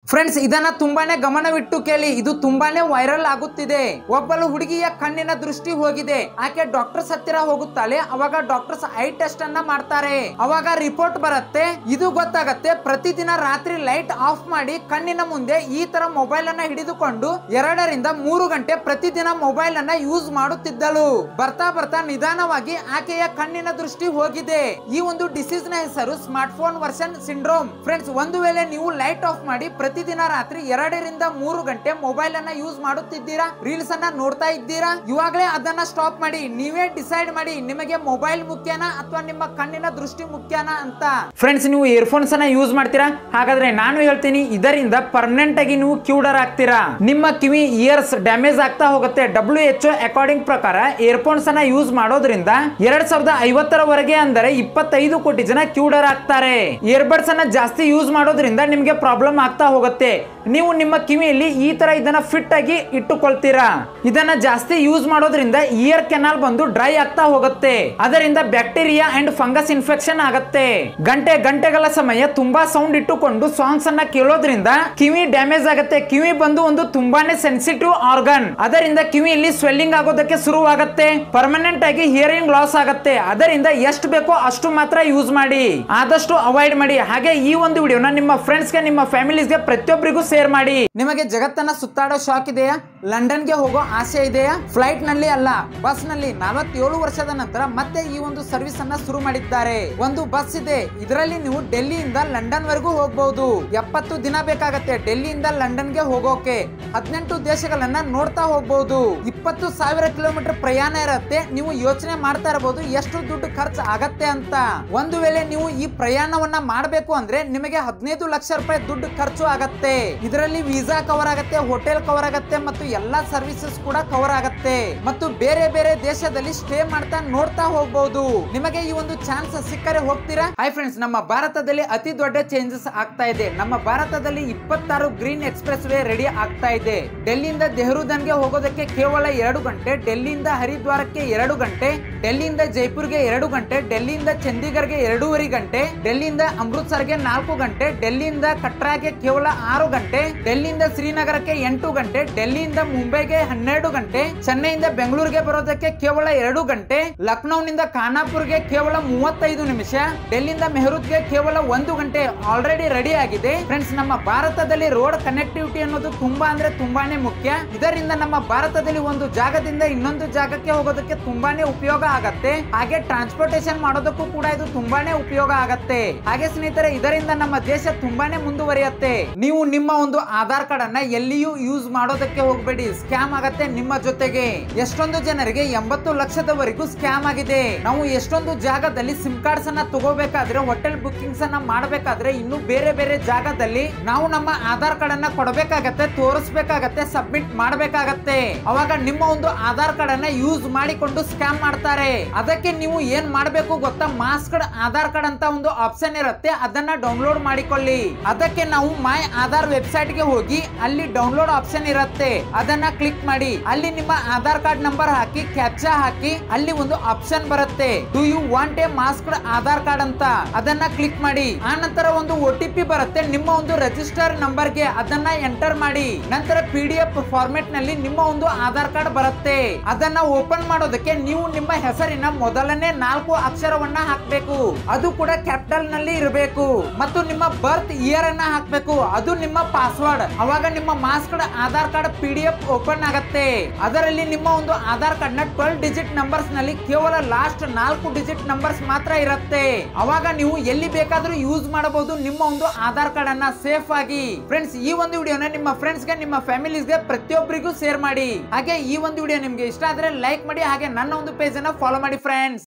friends ಇದನ್ನ ತುಂಬಾನೇ ಗಮನವಿಟ್ಟು ಕೇಳಿ ಇದು ತುಂಬಾನೇ ವೈರಲ್ ಆಗುತ್ತಿದೆ ಒಬ್ಬಳು ಹುಡುಗಿಯ ಕಣ್ಣಿನ ದೃಷ್ಟಿ ಹೋಗಿದೆ ಆಕೆ ಡಾಕ್ಟರ್ಸ್ ಹತ್ತಿರ ಹೋಗುತ್ತಾಳೆ ಅವಾಗ ಡಾಕ್ಟರ್ಸ್ ಐ ಟೆಸ್ಟ್ ಅನ್ನ ಮಾಡ್ತಾರೆ ಅವಾಗ ರಿಪೋರ್ಟ್ ಬರುತ್ತೆ ಇದು ಗೊತ್ತಾಗತ್ತೆ ಪ್ರತಿದಿನ ರಾತ್ರಿ ಲೈಟ್ ಆಫ್ ಮಾಡಿ ಕಣ್ಣಿನ ಮುಂದೆ ಈ ತರ ಮೊಬೈಲ್ ಅನ್ನ ಹಿಡಿದುಕೊಂಡು ಎರಡರಿಂದ ಮೂರು ಗಂಟೆ ಪ್ರತಿದಿನ ಮೊಬೈಲ್ ಅನ್ನ ಯೂಸ್ ಮಾಡುತ್ತಿದ್ದಳು ಬರ್ತಾ ಬರ್ತಾ ನಿಧಾನವಾಗಿ ಆಕೆಯ ಕಣ್ಣಿನ ದೃಷ್ಟಿ ಹೋಗಿದೆ ಈ ಒಂದು ಡಿಸೀಸ್ ನ ಹೆಸರು smart phone version syndrome friends ಒಂದು ವೇಳೆ ನೀವು ಲೈಟ್ ಆಫ್ ಮಾಡಿ ಪ್ರತಿದಿನ ರಾತ್ರಿ ಎರಡರಿಂದ ಮೂರು ಗಂಟೆ ಮೊಬೈಲ್ ಅನ್ನ ಯೂಸ್ ಮಾಡುತ್ತಿದ್ದೀರಾ ರೀಲ್ಸ್ ಅನ್ನ ನೋಡ್ತಾ ಇದ್ದೀರಾ ಇವಾಗಲೇ ಅದನ್ನ ಸ್ಟಾಪ್ ಮಾಡಿ ನೀವೇ ಡಿಸೈಡ್ ಮಾಡಿ ನಿಮಗೆ ಮೊಬೈಲ್ ಮುಖ್ಯನಾ ಅಥವಾ ನಿಮ್ಮ ಕಣ್ಣಿನ ದೃಷ್ಟಿ ಮುಖ್ಯನಾ ಅಂತ ಫ್ರೆಂಡ್ಸ್ ನೀವು ಇಯರ್ಫೋನ್ಸ್ ಅನ್ನ ಯೂಸ್ ಮಾಡ್ತೀರಾ ಹಾಗಾದ್ರೆ ನಾನು ಹೇಳ್ತೀನಿ ಇದರಿಂದ ಪರ್ಮನೆಂಟ್ ಆಗಿ ನೀವು ಕ್ಯೂಡರ್ ಆಗ್ತೀರಾ ನಿಮ್ಮ ಕಿವಿ ಇಯರ್ಸ್ ಡ್ಯಾಮೇಜ್ ಆಗ್ತಾ ಹೋಗುತ್ತೆ ಡಬ್ಲ್ಯೂ ಎಚ್ ಅಕಾರ್ಡಿಂಗ್ ಪ್ರಕಾರ ಇಯರ್ಫೋನ್ಸ್ ಅನ್ನ ಯೂಸ್ ಮಾಡೋದ್ರಿಂದ ಎರಡ್ ಸಾವಿರದ ಐವತ್ತರವರೆಗೆ ಅಂದರೆ ಇಪ್ಪತ್ತೈದು ಕೋಟಿ ಜನ ಕ್ಯೂಡರ್ ಆಗ್ತಾರೆ ಇಯರ್ಬಡ್ಸ್ ಅನ್ನ ಜಾಸ್ತಿ ಯೂಸ್ ಮಾಡೋದ್ರಿಂದ ನಿಮಗೆ ಪ್ರಾಬ್ಲಮ್ ಆಗ್ತಾ ಹೋಗುತ್ತೆ ನೀವು ನಿಮ್ಮ ಕಿವಿಯಲ್ಲಿ ಈ ತರ ಇದನ್ನ ಫಿಟ್ ಆಗಿ ಇಟ್ಟುಕೊಳ್ತೀರಾ ಇದನ್ನ ಜಾಸ್ತಿ ಯೂಸ್ ಮಾಡೋದ್ರಿಂದ ಇಯರ್ ಕೆನಾಲ್ ಬಂದು ಡ್ರೈ ಆಗ್ತಾ ಹೋಗುತ್ತೆ ಅದರಿಂದ ಬ್ಯಾಕ್ಟೀರಿಯಾ ಅಂಡ್ ಫಂಗಸ್ ಇನ್ಫೆಕ್ಷನ್ ಆಗತ್ತೆ ಗಂಟೆ ಗಂಟೆಗಳ ಸಮಯ ತುಂಬಾ ಸೌಂಡ್ ಇಟ್ಟುಕೊಂಡು ಸಾಂಗ್ಸ್ ಅನ್ನ ಕೇಳೋದ್ರಿಂದ ಕಿವಿ ಡ್ಯಾಮೇಜ್ ಆಗುತ್ತೆ ಕಿವಿ ಬಂದು ಒಂದು ತುಂಬಾನೇ ಸೆನ್ಸಿಟಿವ್ ಆರ್ಗನ್ ಅದರಿಂದ ಕಿವಿಯಲ್ಲಿ ಸ್ವೆಲ್ಲಿಂಗ್ ಆಗೋದಕ್ಕೆ ಶುರುವಾಗತ್ತೆ ಪರ್ಮನೆಂಟ್ ಆಗಿ ಹಿಯರಿಂಗ್ ಲಾಸ್ ಆಗತ್ತೆ ಅದರಿಂದ ಎಷ್ಟು ಬೇಕೋ ಅಷ್ಟು ಮಾತ್ರ ಯೂಸ್ ಮಾಡಿ ಆದಷ್ಟು ಅವಾಯ್ಡ್ ಮಾಡಿ ಹಾಗೆ ಈ ಒಂದು ವಿಡಿಯೋನ ನಿಮ್ಮ ಫ್ರೆಂಡ್ಸ್ಗೆ ನಿಮ್ಮ ಫ್ಯಾಮಿಲೀಸ್ಗೆ ಪ್ರತಿಯೊಬ್ಬರಿಗೂ ಶೇರ್ ಮಾಡಿ ನಿಮಗೆ ಜಗತ್ತನ್ನ ಸುತ್ತಾಡೋ ಶಾಕ್ ಇದೆಯಾ ಲಂಡನ್ಗೆ ಹೋಗೋ ಆಸೆ ಇದೆಯಾ ಫ್ಲೈಟ್ ನಲ್ಲಿ ಅಲ್ಲ ಬಸ್ ನಲ್ಲಿ ನಲವತ್ತೇಳು ವರ್ಷದ ನಂತರ ಮತ್ತೆ ಈ ಒಂದು ಸರ್ವಿಸ್ ಅನ್ನ ಶುರು ಮಾಡಿದ್ದಾರೆ ಒಂದು ಬಸ್ ಇದೆ ಇದರಲ್ಲಿ ನೀವು ಡೆಲ್ಲಿಯಿಂದ ಲಂಡನ್ ವರೆಗೂ ಹೋಗಬಹುದು ಎಪ್ಪತ್ತು ದಿನ ಬೇಕಾಗತ್ತೆ ಡೆಲ್ಲಿಯಿಂದ ಲಂಡನ್ಗೆ ಹೋಗೋಕೆ ಹದಿನೆಂಟು ದೇಶಗಳನ್ನ ನೋಡ್ತಾ ಹೋಗ್ಬಹುದು ಇಪ್ಪತ್ತು ಸಾವಿರ ಕಿಲೋಮೀಟರ್ ಪ್ರಯಾಣ ಇರತ್ತೆ ನೀವು ಯೋಚನೆ ಮಾಡ್ತಾ ಇರಬಹುದು ಎಷ್ಟು ದುಡ್ಡು ಖರ್ಚು ಆಗತ್ತೆ ಅಂತ ಒಂದು ವೇಳೆ ನೀವು ಈ ಪ್ರಯಾಣವನ್ನ ಮಾಡಬೇಕು ಅಂದ್ರೆ ನಿಮಗೆ ಹದಿನೈದು ಲಕ್ಷ ರೂಪಾಯಿ ದುಡ್ಡು ಖರ್ಚು ಆಗತ್ತೆ ಇದರಲ್ಲಿ ವೀಸಾ ಕವರ್ ಆಗತ್ತೆ ಹೋಟೆಲ್ ಕವರ್ ಆಗತ್ತೆ ಮತ್ತು ಎಲ್ಲಾ ಸರ್ವಿಸಸ್ ಕೂಡ ಕವರ್ ಆಗತ್ತೆ ಮತ್ತು ಬೇರೆ ಬೇರೆ ದೇಶದಲ್ಲಿ ಸ್ಟೇ ಮಾಡ್ತಾ ನೋಡ್ತಾ ಹೋಗ್ಬಹುದು ನಿಮಗೆ ಈ ಒಂದು ಚಾನ್ಸ್ ಸಿಕ್ಕರೆ ಹೋಗ್ತೀರಾ ಹಾಯ್ ಫ್ರೆಂಡ್ಸ್ ನಮ್ಮ ಭಾರತದಲ್ಲಿ ಅತಿ ದೊಡ್ಡ ಚೇಂಜಸ್ ಆಗ್ತಾ ಇದೆ ನಮ್ಮ ಭಾರತದಲ್ಲಿ ಇಪ್ಪತ್ತಾರು ಗ್ರೀನ್ ಎಕ್ಸ್ಪ್ರೆಸ್ ವೇ ರೆಡಿ ಆಗ್ತಾ ಇದೆ ಡೆಲ್ಲಿಯಿಂದ ಗೆ ಹೋಗೋದಕ್ಕೆ ಕೇವಲ ಎರಡು ಗಂಟೆ ಡೆಲ್ಲಿಯಿಂದ ಹರಿದ್ವಾರಕ್ಕೆ ಎರಡು ಗಂಟೆ ಡೆಲ್ಲಿಯಿಂದ ಜೈಪುರ್ಗೆ ಎರಡು ಗಂಟೆ ಡೆಲ್ಲಿಯಿಂದ ಚಂಡೀಗರ್ಗೆ ಎರಡೂವರೆ ಗಂಟೆ ಡೆಲ್ಲಿಯಿಂದ ಅಮೃತ್ಸರ್ಗೆ ನಾಲ್ಕು ಗಂಟೆ ಡೆಲ್ಲಿಯಿಂದ ಕಟ್ರಾಗೆ ಕೇವಲ ಆರು ಗಂಟೆ ಡೆಲ್ಲಿಯಿಂದ ಶ್ರೀನಗರಕ್ಕೆ ಎಂಟು ಗಂಟೆ ಡೆಲ್ಲಿಯಿಂದ ಮುಂಬೈಗೆ ಹನ್ನೆರಡು ಗಂಟೆ ಚೆನ್ನೈಯಿಂದ ಬೆಂಗಳೂರಿಗೆ ಬರೋದಕ್ಕೆ ಕೇವಲ ಎರಡು ಗಂಟೆ ಲಕ್ನೌನಿಂದ ಖಾನಾಪುರ್ಗೆ ಕೇವಲ ಮೂವತ್ತೈದು ನಿಮಿಷ ಡೆಲ್ಲಿಯಿಂದ ಮೆಹರೂದ್ಗೆ ಕೇವಲ ಒಂದು ಗಂಟೆ ಆಲ್ರೆಡಿ ರೆಡಿ ಆಗಿದೆ ಫ್ರೆಂಡ್ಸ್ ನಮ್ಮ ಭಾರತದಲ್ಲಿ ರೋಡ್ ಕನೆಕ್ಟಿವಿಟಿ ಅನ್ನೋದು ತುಂಬಾ ಅಂದ್ರೆ ತುಂಬಾನೇ ಮುಖ್ಯ ಇದರಿಂದ ನಮ್ಮ ಭಾರತದಲ್ಲಿ ಒಂದು ಜಾಗದಿಂದ ಇನ್ನೊಂದು ಜಾಗಕ್ಕೆ ಹೋಗೋದಕ್ಕೆ ತುಂಬಾನೇ ಉಪಯೋಗ ಆಗತ್ತೆ ಹಾಗೆ ಟ್ರಾನ್ಸ್ಪೋರ್ಟೇಶನ್ ಮಾಡೋದಕ್ಕೂ ಕೂಡ ಇದು ತುಂಬಾನೇ ಉಪಯೋಗ ಆಗತ್ತೆ ಹಾಗೆ ಸ್ನೇಹಿತರೆ ಇದರಿಂದ ನಮ್ಮ ದೇಶ ತುಂಬಾನೇ ಮುಂದುವರಿಯುತ್ತೆ ನೀವು ನಿಮ್ಮ ಒಂದು ಆಧಾರ್ ಕಾರ್ಡ್ ಅನ್ನ ಎಲ್ಲಿಯೂ ಯೂಸ್ ಮಾಡೋದಕ್ಕೆ ಹೋಗಬೇಡಿ ಸ್ಕ್ಯಾಮ್ ಆಗತ್ತೆ ನಿಮ್ಮ ಜೊತೆಗೆ ಎಷ್ಟೊಂದು ಜನರಿಗೆ ಎಂಬತ್ತು ಲಕ್ಷದವರೆಗೂ ಸ್ಕ್ಯಾಮ್ ಆಗಿದೆ ನಾವು ಎಷ್ಟೊಂದು ಜಾಗದಲ್ಲಿ ಸಿಮ್ ಕಾರ್ಡ್ಸ್ ಅನ್ನ ತಗೋಬೇಕಾದ್ರೆ ಹೋಟೆಲ್ ಬುಕಿಂಗ್ಸ್ ಅನ್ನ ಮಾಡಬೇಕಾದ್ರೆ ಇನ್ನು ಬೇರೆ ಬೇರೆ ಜಾಗದಲ್ಲಿ ನಾವು ನಮ್ಮ ಆಧಾರ್ ಕಾರ್ಡ್ ಅನ್ನ ಕೊಡಬೇಕಾಗತ್ತೆ ತೋರಿಸ್ಬೇಕಾಗತ್ತೆ ಸಬ್ಮಿಟ್ ಮಾಡಬೇಕಾಗತ್ತೆ ಅವಾಗ ನಿಮ್ಮ ಒಂದು ಆಧಾರ್ ಕಾರ್ಡ್ ಅನ್ನ ಯೂಸ್ ಮಾಡಿಕೊಂಡು ಸ್ಕ್ಯಾಮ್ ಮಾಡ್ತಾರೆ ಅದಕ್ಕೆ ನೀವು ಏನ್ ಮಾಡ್ಬೇಕು ಗೊತ್ತಾ ಮಾಸ್ಕ್ಡ್ ಆಧಾರ್ ಕಾರ್ಡ್ ಅಂತ ಒಂದು ಆಪ್ಷನ್ ಇರುತ್ತೆ ಅದನ್ನ ಡೌನ್ಲೋಡ್ ಮಾಡಿಕೊಳ್ಳಿ ಅದಕ್ಕೆ ನಾವು ಮೈ ಆಧಾರ್ ವೆಬ್ಸೈಟ್ ಗೆ ಹೋಗಿ ಅಲ್ಲಿ ಡೌನ್ಲೋಡ್ ಆಪ್ಷನ್ ಇರುತ್ತೆ ಅದನ್ನ ಕ್ಲಿಕ್ ಮಾಡಿ ಅಲ್ಲಿ ನಿಮ್ಮ ಆಧಾರ್ ಕಾರ್ಡ್ ನಂಬರ್ ಹಾಕಿ ಕ್ಯಾಪ್ಚಾ ಹಾಕಿ ಅಲ್ಲಿ ಒಂದು ಆಪ್ಷನ್ ಬರುತ್ತೆ do you want a masked Aadhaar card ಅಂತ ಅದನ್ನ ಕ್ಲಿಕ್ ಮಾಡಿ ಆ ನಂತರ ಒಂದು ಒ ಟಿ ಪಿ ಬರುತ್ತೆ ನಿಮ್ಮ ಒಂದು ರಿಜಿಸ್ಟರ್ ನಂಬರ್ ಗೆ ಅದನ್ನ ಎಂಟರ್ ಮಾಡಿ ನಂತರ ಪಿ ಡಿ ಎಫ್ ಫಾರ್ಮೆಟ್ ನಲ್ಲಿ ನಿಮ್ಮ ಒಂದು ಆಧಾರ್ ಕಾರ್ಡ್ ಬರುತ್ತೆ ಅದನ್ನ ಓಪನ್ ಮಾಡೋದಕ್ಕೆ ನೀವು ನಿಮ್ಮ ಹೆಸರಿನ ಮೊದಲನೇ ನಾಲ್ಕು ಅಕ್ಷರವನ್ನ ಹಾಕ್ಬೇಕು ಅದು ಕೂಡ ಕ್ಯಾಪಿಟಲ್ ನಲ್ಲಿ ಇರಬೇಕು ಮತ್ತು ನಿಮ್ಮ ಬರ್ತ್ ಇಯರ್ ಅನ್ನ ಹಾಕ್ಬೇಕು ಅದು ನಿಮ್ಮ ಪಾಸ್ವರ್ಡ್ ಅವಾಗ ನಿಮ್ಮ masked Aadhaar card P D F open ಆಗತ್ತೆ ಅದರಲ್ಲಿ ನಿಮ್ಮ ಒಂದು ಆಧಾರ್ ಕಾರ್ಡ್ ನ ಟ್ವೆಲ್ ಡಿಜಿಟ್ ನಂಬರ್ಸ್ ನಲ್ಲಿ ಕೇವಲ ಲಾಸ್ಟ್ ನಾಲ್ಕು ಡಿಜಿಟ್ ನಂಬರ್ಸ್ ಮಾತ್ರ ಇರುತ್ತೆ ಅವಾಗ ನೀವು ಎಲ್ಲಿ ಬೇಕಾದ್ರೂ ಯೂಸ್ ಮಾಡಬಹುದು ನಿಮ್ಮ ಒಂದು ಆಧಾರ್ ಕಾರ್ಡ್ ಅನ್ನ ಸೇಫ್ ಆಗಿ ಫ್ರೆಂಡ್ಸ್ ಈ ಒಂದು ವಿಡಿಯೋನ ನಿಮ್ಮ ಫ್ರೆಂಡ್ಸ್ ಗೆ ನಿಮ್ಮ ಫ್ಯಾಮಿಲೀಸ್ ಗೆ ಪ್ರತಿಯೊಬ್ಬರಿಗೂ ಶೇರ್ ಮಾಡಿ ಹಾಗೆ ಈ ಒಂದು ವಿಡಿಯೋ ನಿಮ್ಗೆ ಇಷ್ಟ ಆದ್ರೆ ಲೈಕ್ ಮಾಡಿ ಹಾಗೆ ನನ್ನ ಒಂದು ಪೇಜ್ ಅನ್ನ ಫಾಲೋ ಮಾಡಿ ಫ್ರೆಂಡ್ಸ್